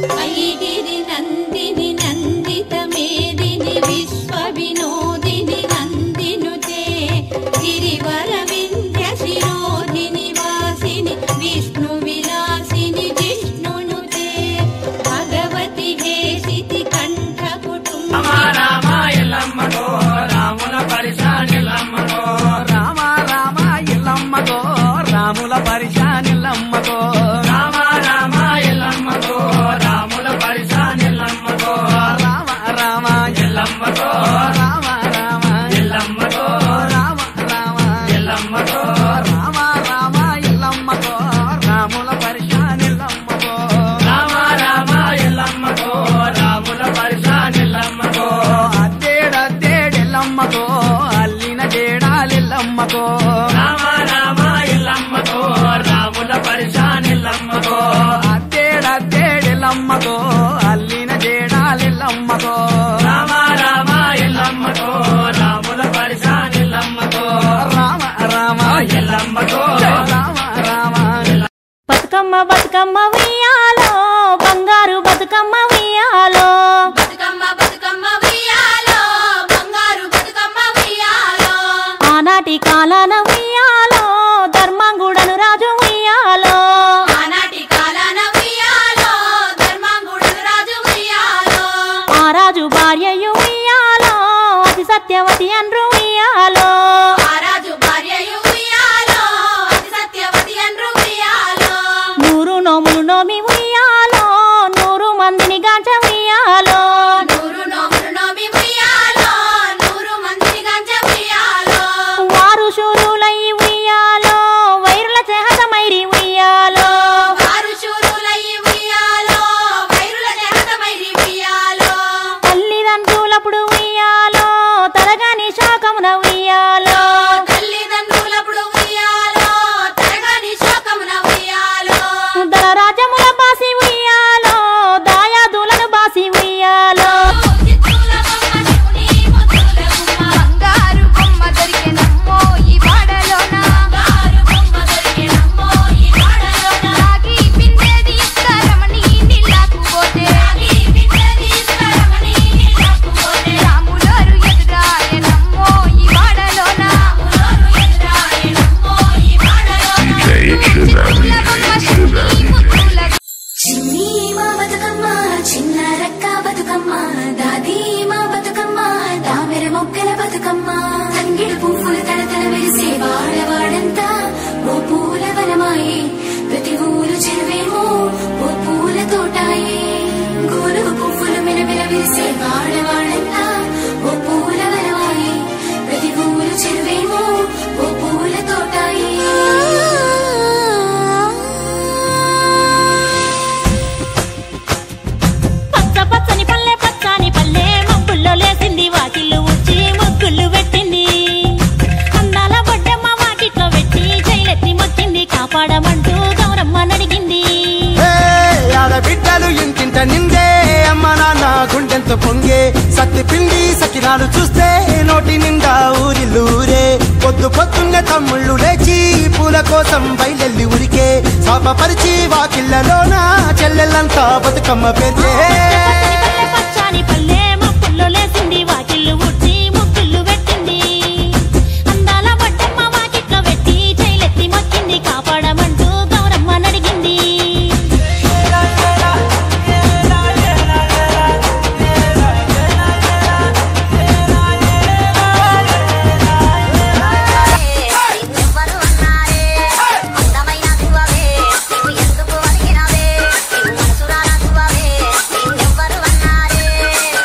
ఐగిరి నందిని నందిత మేదిని విశ్వ వినోదిని నందినుతే గిరివర వింధ్య శిరోధిని వాసిని విష్ణు విలాసిని జిష్ణునుతే భగవతి హేసితి కంఠ కుటుంబ రామ ఎల్లమ్మగో రాముల పరిశానిలమ్మగో రామ రామ ఎల్లమ్మగో రాముల పరిశానిల్లమ్మగో రామ రామ ఎల్లమ్మగో రాముల పరిశానిలమ్మగో రామ రామ ఎల్లమ్మగో రామ రామ ఎల్లమ్మగో రామ రామ ఎల్లమ్మగో రామ రామ ఎల్లమ్మగో రాముల పరిశానిల్లమ్మగో రామ రామ ఎల్లమ్మగో రాముల పరిశానిలమ్మగో అద్దేడద్దేడెల్లమ్మగో అల్లిన జేడాలెల్లమ్మగో రామ రామ ఎల్లమ్మగో రాముల పరిశానిలమ్మగో అద్దేడద్దేడెల్లమ్మగో అల్లిన జేడాలెల్లమ్మగో రామ రామ ఎల్లమ్మగో రాముల పరిశానిలమ్మగో రామ రామ ఎల్లమ్మగో రామ రామ బతుకమ్మ బతుకమ్మ ఉయ్యాలో బంగారు బతుకమ్మ ఉయ్యాలో బతుకమ్మ బతుకమ్మ ఉయ్యాలో బంగారు బతుకమ్మ ఉయ్యాలో ఆనాటి కాలాన ఉయ్యాలో ధర్మంగుడను రాజు ఉయ్యాలో ఆనాటి కాలాన ఉయ్యాలో ధర్మాంగుడు రాజు ఉయ్యాలో ఆ రాజు భార్యయు ఉయ్యాలో అతి సత్యవతి అండ్రు ఉయ్యాలో ఆ రాజు భార్యయు ఉయ్యాలో అతి సత్యవతి అండ్రు ఉయ్యాలో నూరు నోములు నోమి ఉయ్యాలో నూరు మందిని గాంచ ఉయ్యాలో నూరు నోములు నోమి ఉయ్యాలో నూరు మందిని గంజ ఉయ్యాలో వారు శూరులై ఉయ్యాలో వైరుల చేహతమైరి ఉయ్యాలో వారు శూరులయ్యి ఉయ్యాలో వైరుల జహతమైరి ఉయ్యాలో తల్లిదండ్రులప్పుడు ఉయ్యాలో తరగాని శోకమున ఉయ్యాలో తల్లిదండ్రులప్పుడు ఉయ్యాలో తరగని శోకమున ఉయ్యాలో ఉదర రాజ్యముల బాసి ఉయ్యాలో దాయాదులను బాసి ఉయ్యాలో చిత్తుల బొమ్మ శివుని ముద్దుల గుమ్మ బంగారు బొమ్మ దొరికెనమ్మో ఈ వాడలోన బంగారు బొమ్మ దొరికెనమ్మో ఈ వాడలోన రాగి బిందె తీసుకురమని నీళ్ళకు పోతే రాగి బిడ్డ తీసుకురమని నీళ్ళకు పోతే రాములోరు ఎదురాయనమ్మో ఈ వాడలోన రాములోరు ఎదురాయనమ్మో ఈ వాడలోన చిత్తుల బొమ్మ శివుని ముద్దుల చిన్ని మా బతుకమ్మ చిన్న రక్క బతుకమ్మ దాది మా బతుకమ్మ దామెర మొగ్గల బతుకమ్మ తంగిడు పువ్వులు తడతల వెలిసే వాడవాడంతా ఓ పూల వనమాయే ప్రతి ఊరు చెరువేమో ఓ పూల తోటాయే గోలుగు పువ్వులు మెలమెల విరిసే వాడవాడంతా ఓ పూల వనమాయే ప్రతి ఊరు చెరువేమో ఓ పూల తోటాయే పచ్చ పచ్చని పల్లె పచ్చని పల్లె మబ్బుల్లో లేసింది వాకిళ్ళు ఉచ్చి ముగ్గులు పెట్టింది అందాల బొడ్డమ్మ వాకిట్లో పెట్టి జైలెత్తి మొక్కింది కాపాడమంటూ గౌరమ్మ నడిగింది ఏ, ఆడబిడ్డలు ఇంటింట నిందే అమ్మ నాన్న గుండెంత పొంగే సత్తి పిండి సకినాలు చూస్తే నోటి నిండా ఊరిల్లూరే పొద్దు పొద్దున్నే తమ్ముళ్ళు లేచి పూల కోసం బయలెల్లి ఉరికే శాపపరిచి వాకిళ్ళలోన చెల్లెళ్ళంతా బతుకమ్మ పేర్చే పచ్చని పల్లె పచ్చని పల్లె మబ్బుల్లో లేసింది వాకిళ్ళు ఉచ్చి ముగ్గులు పెట్టింది అందాల బొడ్డమ్మ వాకిట్లో పెట్టి జైలెత్తి మొక్కింది కాపాడమంటూ గౌరమ్మ నడిగింది నిన్నెవ్వరు అన్నారే అందమైన దువ్వవే నీవు ఎందుకు అడిగినవే నిన్ను మనసురాల దువ్వవే నిన్నెవ్వరు అన్నారే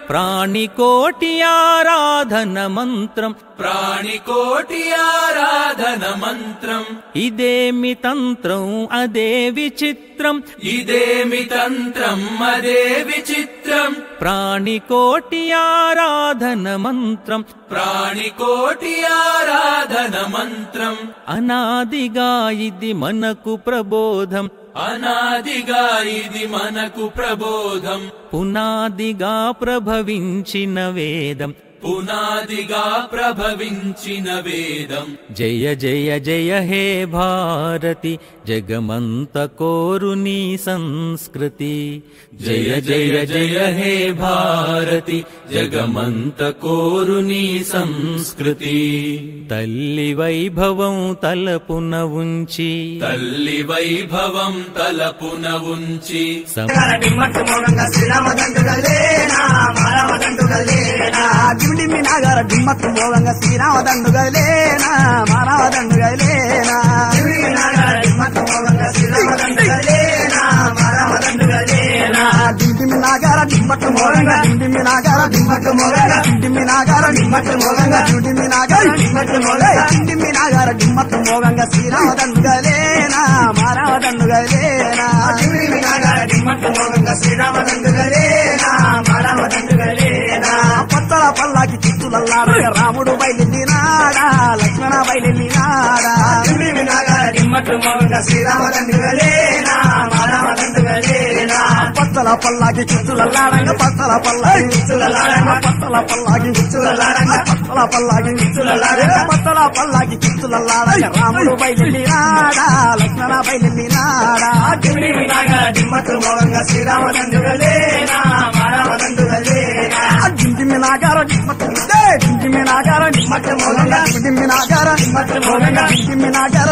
ప్రాణికోటి ఆరాధన మంత్రం ప్రాణికోటి ఆరాధన మంత్రం ఇదేమి తంత్రం అదే విచిత్రం ఇదేమి తంత్రం అదే విచిత్రం ప్రాణికోటి ఆరాధన మంత్రం ప్రాణికోటి ఆరాధన మంత్రం అనాదిగా ఇది మనకు ప్రబోధం అనాదిగా ఇది మనకు ప్రబోధం పునాదిగా ప్రభవించిన వేదం పునాదిగా ప్రభవించిన వేదం జయ జయ జయ హే భారతి జగమంత కోరు నీ సంస్కృతి జయ జయ జయ హే భారతి జగమంత కోరు నీ సంస్కృతి తల్లి వైభవం తలపున ఉంచి తల్లి వైభవం తలపున ఉంచి సమ దిమ్మి నాగార దిమ్మత్తు మోగంగా శ్రీరామ దండుగలేనా మానవ దండుగలేనా దిమ్మి నాగార దిమ్మత్తు మోగంగా దిమ్మి నాగార దిమ్మత్తు మోగంగా దిమ్మి నాగార దిమ్మత్తు మోగంగా దిమ్మి నాగార దిమ్మత్తు మోగంగా దిమ్మి నాగార దిమ్మత్తు మోగంగా శ్రీరామ దండుగలేనా మానవ దండుగలేనా దిమ్మి నాగార దిమ్మత్తు మోగంగా శ్రీరామ దండుగలేనా మానవ దండుగలేనా పత్తల పల్లాకి చిత్తులల్లాడగా రాముడు బయలునాడా లక్ష్మణ బయలునాడా పత్తల పల్లాకి చిత్తులల్లాడంగా పత్తల పల్లాకి చిత్తులల్లాడంగా పత్తల పల్లాకి చిత్తులల్లాడంగా పత్తల పల్లాకి చిత్తులల్లాడంగా పత్తల పల్లాకి చిత్తులల్లాడంగా రాముడు బయలునాడా లక్ష్మణ బయలునాడా దిమ్మి నాగార దిమ్మి నాగార దిమ్మి నాగార దిమ్మి నాగార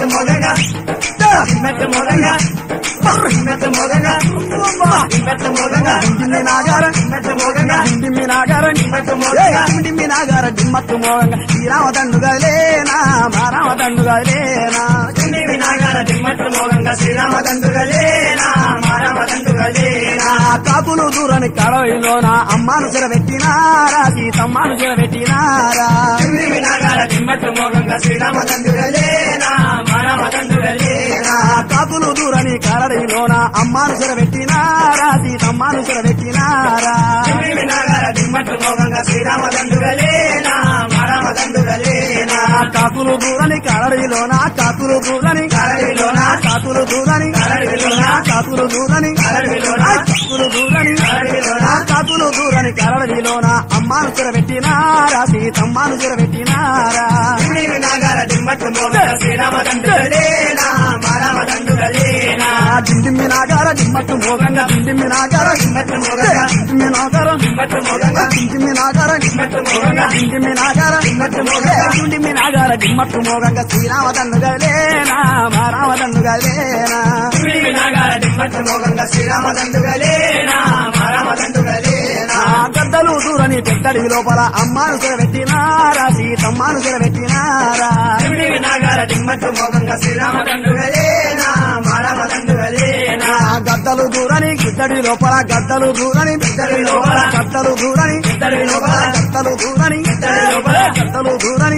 దిమ్మి నాగార దిమ్మి నాగార దిమ్మి నాగార దిమ్మత్తు మోగంగా శ్రీరామ దండుగలేనా మారామ దండుగలేనా దిమ్మి నాగార దిమ్మత్తు మోగంగా శ్రీరామ దండుగలేనా మారామ దండుగలేనా కాకులు దూరని కడవిలోన అమ్మాను చెరబెట్టినారా సీతమ్మను చెరబెట్టినారా దిమ్మి నాగార దిమ్మత్తు మోగంగా శ్రీరామ దండుగలేనా మారామ దండుగలేనా కాకులు దూరని కరడిలోన అమ్మాను చెరబెట్టినారా సీతమ్మను చెరబెట్టినారా కాకులు దూరని కరడిలోన కాకులు దూరని కరడిలోన కాకులు దూరని కరడిలోన కాకులు దూరని కరడిలోన కాకులు దూరని కరడిలోన కాకులు దూరని కరడిలోన అమ్మాను చెరబెట్టినారా సీతమ్మను చెరబెట్టినారా దిమ్మి నాగార దిమ్మట్టు మోగంగా దిమ్మి నాగార దిమ్మట్టు మోగంగా దిమ్మి నాగార దిమ్మట్టు మోగంగా దిమ్మి నాగార దిమ్మట్టు మోగంగా దిమ్మి నాగార దిమ్మట్టు మోగంగా దిమ్మి నాగార దిమ్మట్టు మోగంగా శ్రీరామ దండుగలేనా మారామ దండుగలేనా గద్దలు దూరని పెద్దడి లోపల అమ్మాను చెరబెట్టినారా సీతమ్మాను చెరబెట్టినారా గద్దలు దూరని గిద్దడి లోపల గద్దలు దూరని పెద్దడి లోపల గద్దలు దూరని పెద్దడి లోపల గద్దలు దూరని పెద్దడి లోపల గద్దలు దూరని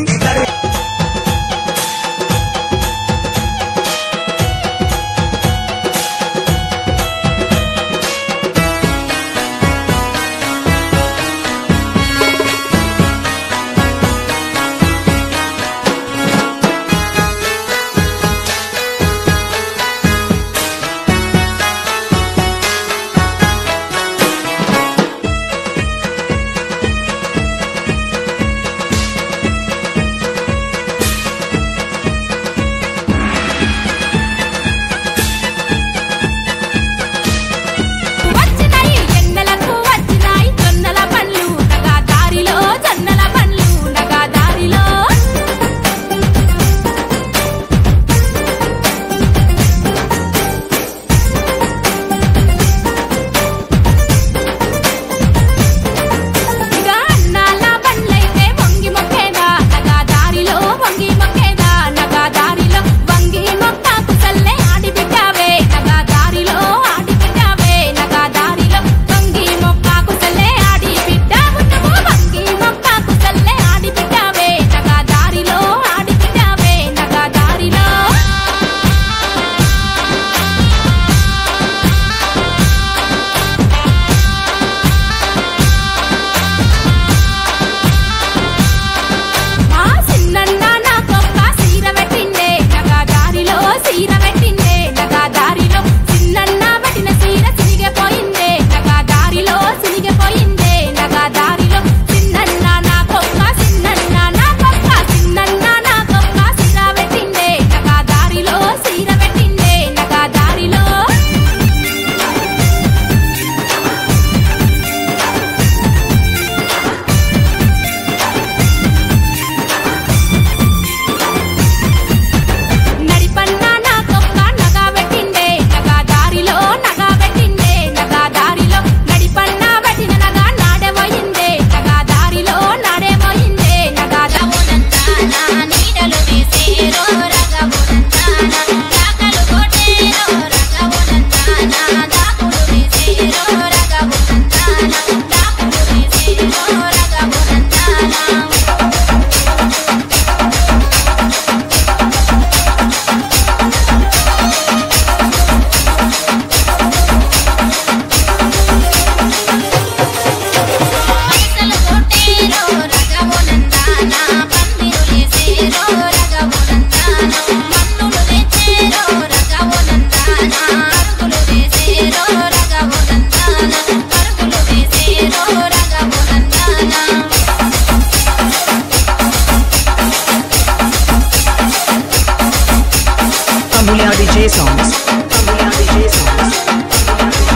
DJ songs. Ambulia DJ songs.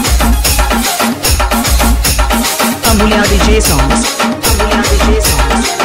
Ambulia DJ songs. Ambulia DJ songs.